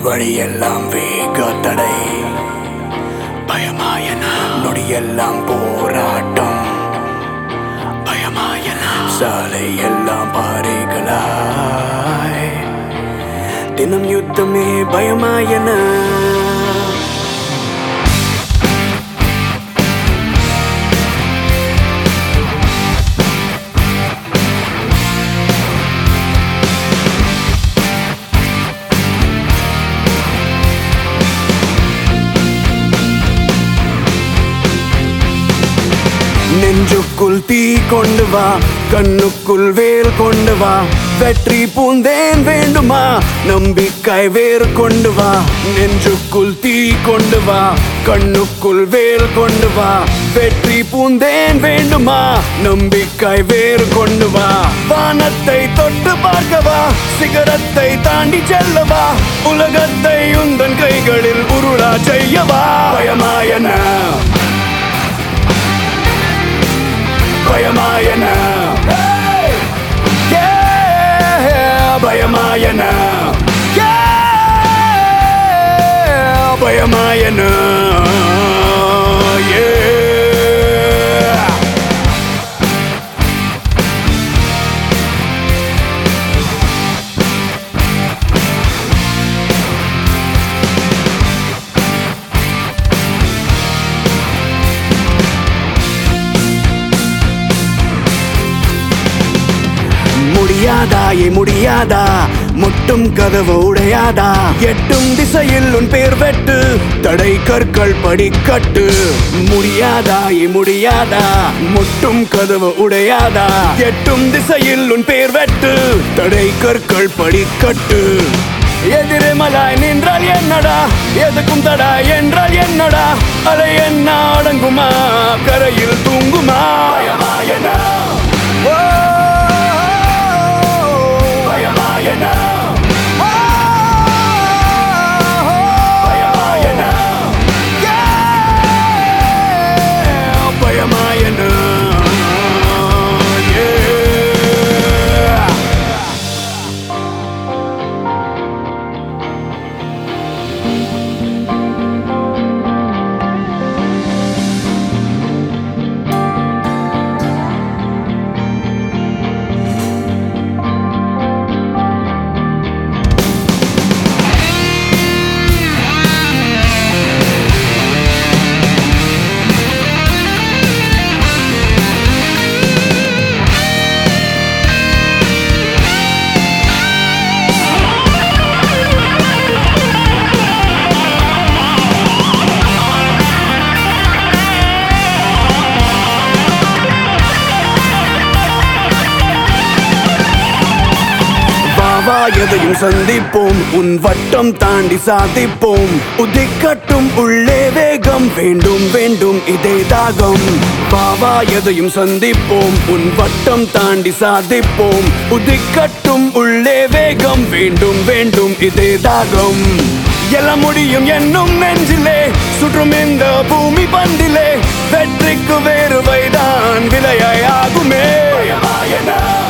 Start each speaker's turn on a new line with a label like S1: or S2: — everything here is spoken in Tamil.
S1: வழியெல்லாம் வேக தடை பயமாயன நொடியெல்லாம் போராட்டம் பயமாயன சாலை எல்லாம் பாறைகளாய் தினம் யுத்தமே பயமாயன நெஞ்சுக்குள் தீ கொண்டு வா கண்ணுக்குள் வேல் கொண்டு வா வெற்றி பூந்தேன் வேண்டுமா நம்பிக்கை வேறு கொண்டு வா நெஞ்சுக்குள் தீ கொண்டு வா கண்ணுக்குள் வேல் கொண்டு வா வெற்றி பூந்தேன் வேண்டுமா நம்பிக்கை வேறு கொண்டு வா வானத்தை தொட்டு பார்க்கவா சிகரத்தை தாண்டி செல்லவா உலகத்தை உந்தன் கைகளில் உருளா செய்யவா பயமாயன பயமாயன Yeah, பயமாயன Yeah, பயமாயன Yeah. முடியாதா ஏ முடியாதா முட்டும் கதவு உடையாதா எட்டும் திசையில் உன் பேர் வெட்டு தடை கற்கள் படிக்கட்டு முடியாதா ஏ முடியாதா முட்டும் கதவு உடையாதா எட்டும் திசையில் உன் பேர் வெட்டு தடை கற்கள் படிக்கட்டு எதிர்மலாய் நின்றால் என்னடா எதுக்கும் தடா என்றால் என்னடா அலை என்ன அடங்குமா கரையில் தூங்குமா பயமாயன ஓ பயமாயன ஓ பயமாயன பயமாயன Yeah. வா எதையும் சந்திப்போம் உன் வட்டம் தாண்டி சாதிப்போம் உதிக்கட்டும் உள்ளே வேகம் வேண்டும் வேண்டும் இதே தாகம் வா எதையும் சந்திப்போம் உன் வட்டம் தாண்டி சாதிப்போம் உதிக்கட்டும் உள்ளே வேகம் வேண்டும் வேண்டும் இதே தாகம் எல்லாம் முடியும் என்னும் நெஞ்சிலே சுற்றும் இந்த பூமி பந்திலே வெற்றிக்கு வேறுவைதான் விலையாகுமே பயமாயன